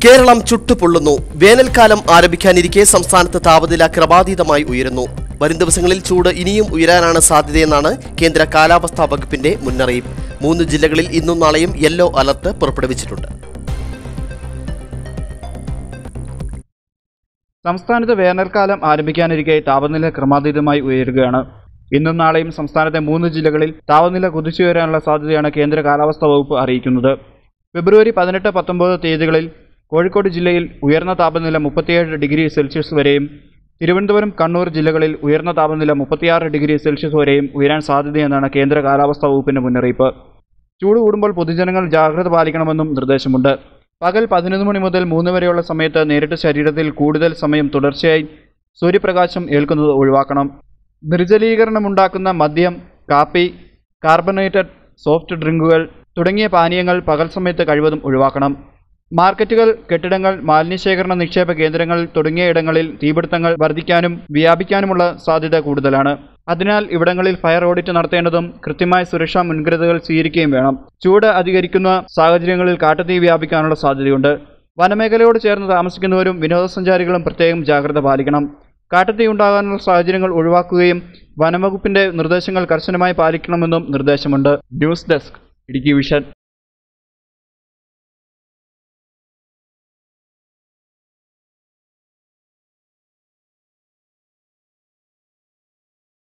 കേരളം ചുട്ടുപൊള്ളുന്നു വേനൽക്കാലം ആരംഭിക്കാനിരിക്കെ സംസ്ഥാനത്ത് താപനില ക്രമാതീതമായി ഉയരുന്നു വരും ദിവസങ്ങളിൽ ചൂട് ഇനിയും ഉയരാനാണ് സാധ്യതയെന്നാണ് കേന്ദ്ര കാലാവസ്ഥാ വകുപ്പിന്റെ മുന്നറിയിപ്പ് മൂന്ന് ജില്ലകളിൽ ഇന്നും നാളെയും യെല്ലോ അലർട്ട് പുറപ്പെടുവിച്ചിട്ടുണ്ട് സംസ്ഥാനത്ത് വേനൽക്കാലം ആരംഭിക്കാനിരിക്കെ താപനില ക്രമാതീതമായി ഉയരുകയാണ് ഇന്നും നാളെയും സംസ്ഥാനത്തെ മൂന്ന് ജില്ലകളിൽ താപനില കുതിച്ചുയരാനുള്ള സാധ്യതയാണ് കേന്ദ്ര കാലാവസ്ഥാ വകുപ്പ് അറിയിക്കുന്നത് ഫെബ്രുവരി പതിനെട്ട് പത്തൊമ്പത് തീയതികളിൽ കോഴിക്കോട് ജില്ലയിൽ ഉയർന്ന താപനില മുപ്പത്തിയേഴ് ഡിഗ്രി സെൽഷ്യസ് വരെയും തിരുവനന്തപുരം കണ്ണൂർ ജില്ലകളിൽ ഉയർന്ന താപനില മുപ്പത്തിയാറ് ഡിഗ്രി സെൽഷ്യസ് വരെയും ഉയരാൻ സാധ്യതയെന്നാണ് കേന്ദ്ര കാലാവസ്ഥാ വകുപ്പിന്റെ മുന്നറിയിപ്പ് ചൂട് കൂടുമ്പോൾ പൊതുജനങ്ങൾ ജാഗ്രത പാലിക്കണമെന്നും നിർദ്ദേശമുണ്ട് പകൽ പതിനൊന്ന് മണി മുതൽ മൂന്ന് വരെയുള്ള സമയത്ത് നേരിട്ട് ശരീരത്തിൽ കൂടുതൽ സമയം തുടർച്ചയായി സൂര്യപ്രകാശം ഏൽക്കുന്നത് ഒഴിവാക്കണം നിർജ്ജലീകരണമുണ്ടാക്കുന്ന മദ്യം കാപ്പി കാർബണേറ്റഡ് സോഫ്റ്റ് ഡ്രിങ്കുകൾ തുടങ്ങിയ പാനീയങ്ങൾ പകൽ സമയത്ത് കഴിവതും ഒഴിവാക്കണം മാർക്കറ്റുകൾ കെട്ടിടങ്ങൾ മാലിന്യശേഖരണ നിക്ഷേപ കേന്ദ്രങ്ങൾ തുടങ്ങിയ ഇടങ്ങളിൽ തീപിടുത്തങ്ങൾ വർദ്ധിക്കാനും വ്യാപിക്കാനുമുള്ള സാധ്യത കൂടുതലാണ് അതിനാൽ ഇവിടങ്ങളിൽ ഫയർ ഓഡിറ്റ് നടത്തേണ്ടതും കൃത്യമായ സുരക്ഷാ മുൻകരുതലുകൾ സ്വീകരിക്കുകയും വേണം ചൂട് അധികരിക്കുന്ന സാഹചര്യങ്ങളിൽ കാട്ടുതീ വ്യാപിക്കാനുള്ള സാധ്യതയുണ്ട് വനമേഖലയോട് ചേർന്ന് താമസിക്കുന്നവരും വിനോദസഞ്ചാരികളും പ്രത്യേകം ജാഗ്രത പാലിക്കണം കാട്ടുതീ ഉണ്ടാകാനുള്ള സാഹചര്യങ്ങൾ ഒഴിവാക്കുകയും വനംവകുപ്പിന്റെ നിർദ്ദേശങ്ങൾ കർശനമായി പാലിക്കണമെന്നും നിർദ്ദേശമുണ്ട് ന്യൂസ് ഡെസ്ക് ഇടുക്കി വിഷൻ